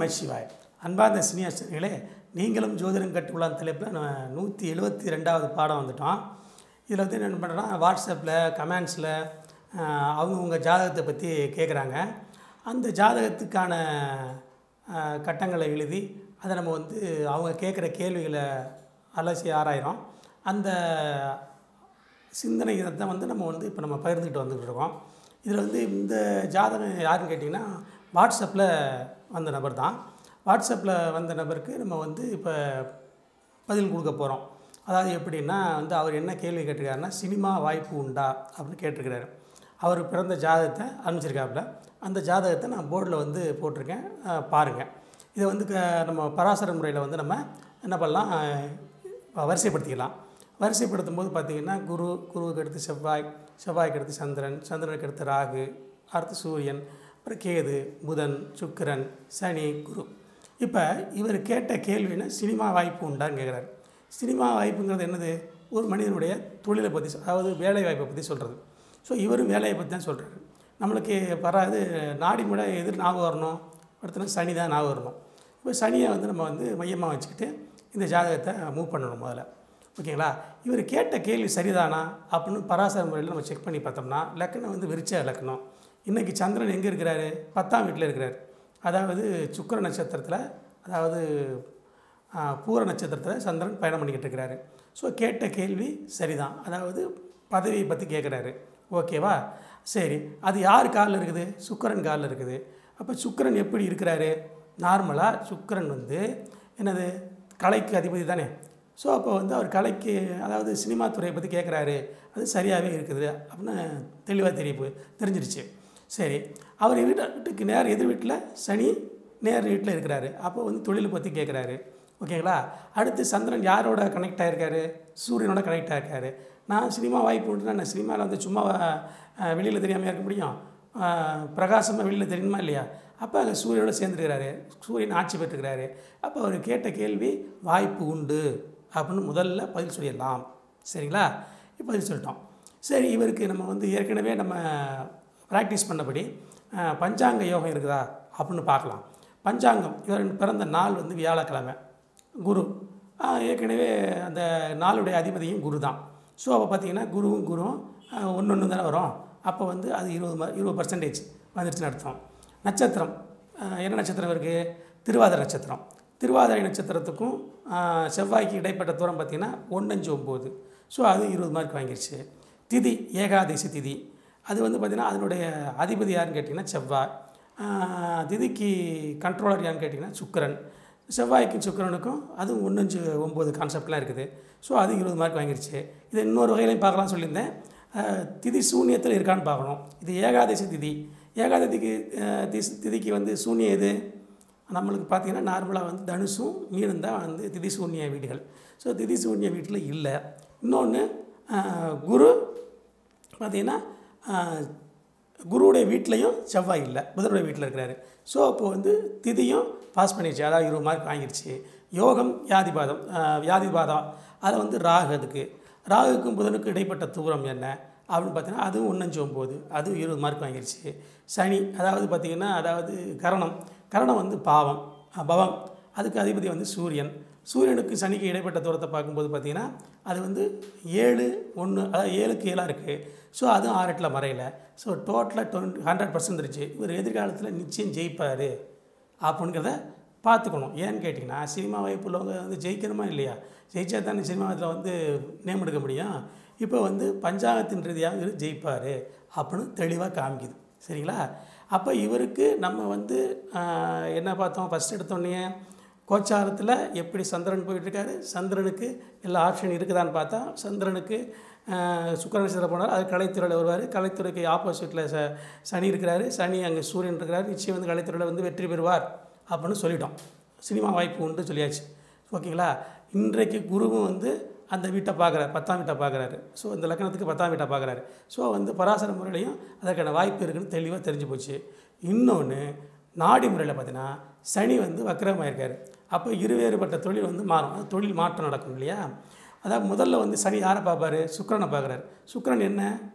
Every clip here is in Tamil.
நம சிவாய் அன்பார்ந்த சினியாஸ்டர்களே நீங்களும் ஜோதிடம் கட்டுள்ளான் தலைப்பில் நம்ம நூற்றி எழுபத்தி ரெண்டாவது பாடம் வந்துட்டோம் இதில் வந்து என்ன பண்ணுறோன்னா வாட்ஸ்அப்பில் கமெண்ட்ஸில் அவங்கவுங்க ஜாதகத்தை பற்றி கேட்குறாங்க அந்த ஜாதகத்துக்கான அஹ், கட்டங்களை எழுதி அதை நம்ம வந்து அவங்க கேட்குற கேள்விகளை அலசி ஆராயிரோம் அந்த சிந்தனை தான் வந்து நம்ம வந்து இப்போ நம்ம பகிர்ந்துக்கிட்டு வந்துக்கிட்டு இருக்கோம் இதில் வந்து இந்த ஜாதகம் யாருன்னு கேட்டிங்கன்னா வாட்ஸ்அப்பில் வந்த நபர் தான் வாட்ஸ்அப்பில் வந்த நபருக்கு நம்ம வந்து இப்போ பதில் கொடுக்க போகிறோம் அதாவது எப்படின்னா வந்து அவர் என்ன கேள்வி கேட்டிருக்காருன்னா சினிமா வாய்ப்பு உண்டா அப்படின்னு கேட்டிருக்கிறாரு அவர் பிறந்த ஜாதகத்தை அனுப்பிச்சிருக்காப்புல அந்த ஜாதகத்தை நான் போர்டில் வந்து போட்டிருக்கேன் அஹ், பாருங்கள் இதை வந்து க நம்ம பராசர முறையில் வந்து நம்ம என்ன பண்ணலாம் அஹ், வரிசைப்படுத்திக்கலாம் வரிசைப்படுத்தும் போது பார்த்திங்கன்னா குரு குருவுக்கு அடுத்து செவ்வாய் செவ்வாய்க்கு அடுத்து சந்திரன் சந்திரனுக்கு அடுத்து ராகு அடுத்து சூரியன் அப்புறம் கேது புதன் சுக்கிரன் சனி குரு இப்போ இவர் கேட்ட கேள்வினா சினிமா வாய்ப்பு உண்டான்னு கேட்குறாரு சினிமா வாய்ப்புங்கிறது என்னது ஒரு மனிதனுடைய தொழிலை பற்றி அதாவது வேலை வாய்ப்பை பற்றி சொல்கிறது ஸோ இவரும் வேலையை பற்றி தான் சொல்கிறாரு நம்மளுக்கு வராது நாடி முட எதிர் ஞாபகம் வரணும் அடுத்த சனி தான் ஞாபகம் வரணும் இப்போ சனியை வந்து நம்ம வந்து மையமாக வச்சுக்கிட்டு இந்த ஜாதகத்தை மூவ் பண்ணணும் முதல்ல ஓகேங்களா இவர் கேட்ட கேள்வி சரிதானா அப்படின்னு பராசர முறையில் நம்ம செக் பண்ணி பார்த்தோம்னா லக்கணம் வந்து விருச்ச லக்கணம் இன்றைக்கி சந்திரன் எங்கே இருக்கிறாரு பத்தாம் வீட்டில் இருக்கிறார் அதாவது சுக்கிர நட்சத்திரத்தில் அதாவது ஆ, பூர நட்சத்திரத்தில் சந்திரன் பயணம் பண்ணிக்கிட்டு இருக்கிறாரு ஸோ கேட்ட கேள்வி சரிதான் அதாவது பதவியை பற்றி கேட்குறாரு ஓகேவா சரி அது யார் காலில் இருக்குது சுக்கிரன் காலில் இருக்குது அப்போ சுக்கிரன் எப்படி இருக்கிறாரு நார்மலாக சுக்கிரன் வந்து என்னது கலைக்கு அதிபதி தானே ஸோ அப்போ வந்து அவர் கலைக்கு அதாவது சினிமா துறையை பற்றி கேட்குறாரு அது சரியாகவே இருக்குது அப்படின்னு தெளிவாக தெரிய போ- தெரிஞ்சிருச்சு சரி அவர் வீட்டு வீட்டுக்கு நேர் எதிர் வீட்டில் சனி நேர் வீட்டில் இருக்கிறாரு அப்போ வந்து தொழிலை பற்றி கேட்குறாரு ஓகேங்களா அடுத்து சந்திரன் யாரோட கனெக்ட் ஆகிருக்காரு சூரியனோட கனெக்ட் ஆகிருக்காரு நான் சினிமா வாய்ப்பு உண்டுனா நான் சினிமாவில் வந்து சும்மா வெளியில் தெரியாமல் இருக்க முடியும் பிரகாசமாக வெளியில் தெரியுமா இல்லையா அப்போ அங்கே சூரியனோட சேர்ந்துருக்கிறாரு சூரியன் ஆட்சி பெற்றுக்கிறாரு அப்போ அவர் கேட்ட கேள்வி வாய்ப்பு உண்டு அப்படின்னு முதல்ல பதில் சொல்லிடலாம் சரிங்களா இப்போ பதில் சொல்லிட்டோம் சரி இவருக்கு நம்ம வந்து ஏற்கனவே நம்ம ப்ராக்டிஸ் பண்ணபடி அஹ், பஞ்சாங்க யோகம் இருக்குதா அப்படின்னு பார்க்கலாம் பஞ்சாங்கம் இவர் பிறந்த நாள் வந்து வியாழக்கிழமை குரு அஹ், ஏற்கனவே அந்த நாளுடைய அதிபதியும் குரு தான் ஸோ அப்போ பார்த்தீங்கன்னா குருவும் குருவும் ஒன்று ஒன்று தானே வரும் அப்போ வந்து அது இருபது ம- இருபது பர்சன்டேஜ் வந்துருச்சுன்னு அர்த்தம் நட்சத்திரம் அஹ், என்ன நட்சத்திரம் இருக்குது திருவாதிரை நட்சத்திரம் திருவாதிரை நட்சத்திரத்துக்கும் அஹ், செவ்வாய்க்கு இடைப்பட்ட தூரம் பார்த்திங்கன்னா ஒன்றஞ்சு ஒம்பது ஸோ அது இருபது மார்க் வாங்கிருச்சு திதி ஏகாதசி திதி அது வந்து பார்த்திங்கன்னா அதனுடைய அதிபதி யாருன்னு கேட்டிங்கன்னா செவ்வாய் ஆஹ், திதிக்கு கண்ட்ரோலர் யாருன்னு கேட்டிங்கன்னா சுக்கிரன் செவ்வாய்க்கும் சுக்கிரனுக்கும் அதுவும் ஒன்றஞ்சு ஒம்பது கான்செப்ட்லாம் இருக்குது ஸோ அது இருபது மார்க் வாங்கிருச்சு இது இன்னொரு வகையிலையும் பார்க்கலாம் சொல்லியிருந்தேன் ஆஹ், திதி சூன்யத்தில் இருக்கான்னு பார்க்கணும் இது ஏகாதசி திதி ஏகாதசிக்கு ஆஹ், திஸ்- திதிக்கு வந்து சூன்யம் எது நம்மளுக்கு பார்த்தீங்கன்னா நார்மலாக வந்து தனுசும் மீனும் தான் வந்து திதி சூன்ய வீடுகள் ஸோ திதி சூன்ய வீட்டில் இல்லை இன்னொன்று குரு பார்த்தீங்கன்னா ஆஹ், குருவுடைய வீட்லேயும் செவ்வாய் இல்லை புதனுடைய வீட்டில் இருக்கிறாரு ஸோ அப்போ வந்து திதியும் பாஸ் பண்ணிடுச்சு அதாவது இருபது மார்க் வாங்கிருச்சு யோகம் வியாதிபாதம் ஆஹ், வியாதிபாதம் அதில் வந்து ராகு அதுக்கு ராகுக்கும் புதனுக்கும் இடைப்பட்ட தூரம் என்ன அப்படின்னு பார்த்தீங்கன்னா அதுவும் ஒன்றஞ்சு ஒம்பது அதுவும் இருபது மார்க் வாங்கிருச்சு சனி அதாவது பார்த்திங்கன்னா அதாவது கரணம் கரணம் வந்து பாவம் அஹ், பவம் அதுக்கு அதிபதி வந்து சூரியன் சூரியனுக்கு சனிக்கு இடைப்பட்ட தூரத்தை பார்க்கும்போது பார்த்திங்கன்னா அது வந்து ஏழு ஒன்று அதாவது ஏழுக்கு ஏழாக இருக்குது ஸோ அதுவும் ஆறு எட்டில் மறையல ஸோ டோட்டலாக டுவெண்ட்டி ஹண்ட்ரட் பர்சன்ட் இருந்துச்சு இவர் எதிர்காலத்தில் நிச்சயம் ஜெயிப்பார் அப்படிங்கிறத பார்த்துக்கணும் ஏன்னு கேட்டிங்கன்னா சினிமா வாய்ப்பு உள்ளவங்க வந்து ஜெயிக்கணுமா இல்லையா ஜெயிச்சா தானே சினிமாவில் வந்து நேம் எடுக்க முடியும் இப்போ வந்து பஞ்சாங்கத்தின் ரீதியாக இவர் ஜெயிப்பார் அப்படின்னு தெளிவாக காமிக்குது சரிங்களா அப்போ இவருக்கு நம்ம வந்து ஆஹ், என்ன பார்த்தோம் ஃபஸ்ட் எடுத்தோடனே கோச்சாரத்தில் எப்படி சந்திரன் போயிட்டுருக்காரு சந்திரனுக்கு எல்லா ஆப்ஷன் இருக்குதான்னு பார்த்தா சந்திரனுக்கு ஆஹ், சுக்கிர நட்சத்திரம் போனார் அது கலைத்துறையில் வருவார் கலைத்துறைக்கு ஆப்போசிட்டில் ச சனி இருக்கிறாரு சனி அங்கே சூரியன் இருக்கிறார் நிச்சயம் வந்து கலைத்துறையில் வந்து வெற்றி பெறுவார் அப்படின்னு சொல்லிட்டோம் சினிமா வாய்ப்பு உண்டு சொல்லியாச்சு ஓகேங்களா இன்றைக்கு குருவும் வந்து அந்த வீட்டை பார்க்குறாரு பத்தாம் வீட்டை பார்க்குறாரு ஸோ இந்த லக்கணத்துக்கு பத்தாம் வீட்டை பார்க்குறாரு ஸோ வந்து பராசர முறையிலையும் அதற்கான வாய்ப்பு இருக்குன்னு தெளிவாக தெரிஞ்சு போச்சு இன்னொன்று நாடி முறையில் பார்த்தீங்கன்னா சனி வந்து வக்கரமாக இருக்கார் அப்போ இருவேறுபட்ட தொழில் வந்து மாறும் அது தொழில் மாற்றம் நடக்கும் இல்லையா அதாவது முதல்ல வந்து சனி யாரை பார்ப்பாரு சுக்கிரனை பார்க்குறாரு சுக்கிரன் என்ன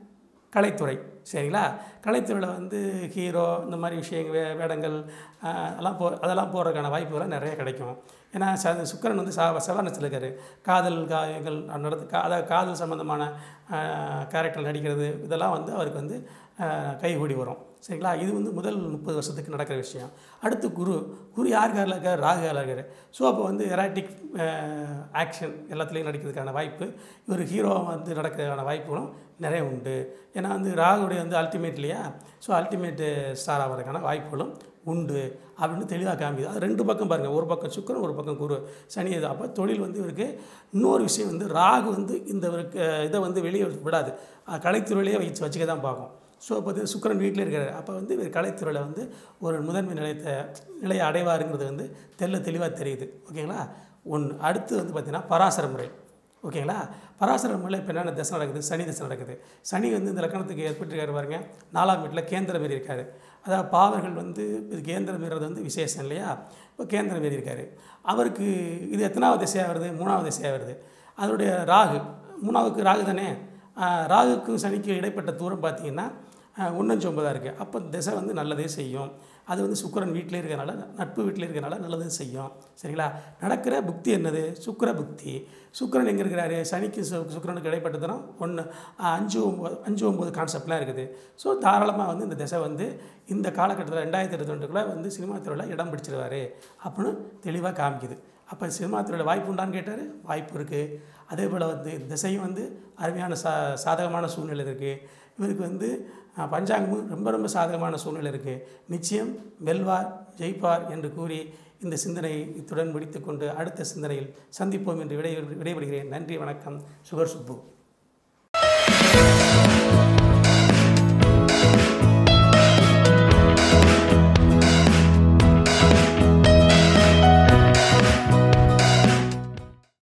கலைத்துறை சரிங்களா கலைத்துறையில் வந்து ஹீரோ இந்த மாதிரி விஷயங்கள் வே வேடங்கள் ஆஹ், எல்லாம் போ அதெல்லாம் போடுறதுக்கான வாய்ப்புகள்லாம் நிறைய கிடைக்கும் ஏன்னா ச சுக்கிரன் வந்து சா செவ்வானத்தில் இருக்கார் காதல் காயங்கள் நடந்து கா அதாவது காதல் சம்மந்தமான கேரக்டர் நடிக்கிறது இதெல்லாம் வந்து அவருக்கு வந்து ஆஹ், கைகூடி வரும் சரிங்களா இது வந்து முதல் முப்பது வருஷத்துக்கு நடக்கிற விஷயம் அடுத்து குரு குரு யார் காரில் இருக்கார் ராகு காரில் இருக்கார் ஸோ அப்போ வந்து எராட்டிக் ஆக்ஷன் எல்லாத்துலேயும் நடிக்கிறதுக்கான வாய்ப்பு இவர் ஹீரோ வந்து நடக்கிறதுக்கான வாய்ப்புகளும் நிறைய உண்டு ஏன்னா வந்து ராகுடைய வந்து அல்டிமேட் இல்லையா ஸோ அல்டிமேட்டு ஸ்டார் ஆகிறதுக்கான வாய்ப்புகளும் உண்டு அப்படின்னு தெளிவாக காமிக்குது அது ரெண்டு பக்கம் பாருங்கள் ஒரு பக்கம் சுக்கிரன் ஒரு பக்கம் குரு சனி இது அப்போ தொழில் வந்து இவருக்கு இன்னொரு விஷயம் வந்து ராகு வந்து இந்த இவருக்கு இதை வந்து வெளியே விடாது அஹ் கலைத்துறையிலேயே வச்சு வச்சுக்க தான் பார்க்கும் ஸோ அப்போ வந்து சுக்கிரன் வீட்டில் இருக்காரு அப்போ வந்து இவர் கலைத்துறையில் வந்து ஒரு முதன்மை நிலையத்தை நிலையை அடைவாருங்கிறது வந்து தெல்ல தெளிவாக தெரியுது ஓகேங்களா ஒன்று அடுத்து வந்து பார்த்திங்கன்னா பராசர முறை ஓகேங்களா பராசர முறையில் இப்போ என்னென்ன தசை நடக்குது சனி தசை நடக்குது சனி வந்து இந்த லக்கணத்துக்கு ஏற்பட்டிருக்காரு பாருங்க நாலாம் வீட்டில் கேந்திரம் மாரி இருக்காரு அதாவது பாவர்கள் வந்து இது கேந்திரம் மீறது வந்து விசேஷம் இல்லையா இப்போ கேந்திரம் மாரி இருக்காரு அவருக்கு இது எத்தனாவது திசையாக வருது மூணாவது திசையாக வருது அதனுடைய ராகு மூணாவுக்கு ராகு தானே ஆஹ் ராகுக்கும் சனிக்கும் இடைப்பட்ட தூரம் பார்த்தீங்கன்னா ஒன்றஞ்சு ஒன்பதாக இருக்குது அப்போ திசை வந்து நல்லதே செய்யும் அது வந்து சுக்கிரன் வீட்டிலே இருக்கிறனால நட்பு வீட்டில் இருக்கிறனால நல்லதே செய்யும் சரிங்களா நடக்கிற புக்தி என்னது சுக்கிர புக்தி சுக்கிரன் எங்கே இருக்கிறாரு சனிக்கு சு சுக்கிரனுக்கு இடைப்பட்ட தூரம் ஒன்று அஞ்சு ஒம்பது அஞ்சு ஒம்பது கான்செப்ட்லாம் இருக்குது ஸோ தாராளமாக வந்து இந்த திசை வந்து இந்த காலகட்டத்தில் ரெண்டாயிரத்தி இருபத்தி ரெண்டுக்குள்ளே வந்து சினிமா துறையில் இடம் பிடிச்சிருவாரு அப்படின்னு தெளிவாக காமிக்குது அப்போ சினிமா துறையில் வாய்ப்பு உண்டான்னு கேட்டார் வாய்ப்பு இருக்குது அதே போல் வந்து திசையும் வந்து அருமையான சா சாதகமான சூழ்நிலை இருக்குது இவருக்கு வந்து அஹ், பஞ்சாங்கமும் ரொம்ப ரொம்ப சாதகமான சூழ்நிலை இருக்குது நிச்சயம் வெல்வார் ஜெயிப்பார் என்று கூறி இந்த சிந்தனையை இத்துடன் முடித்துக்கொண்டு அடுத்த சிந்தனையில் சந்திப்போம் என்று விடை விடைபெறுகிறேன் நன்றி வணக்கம் சுகர் சுப்பு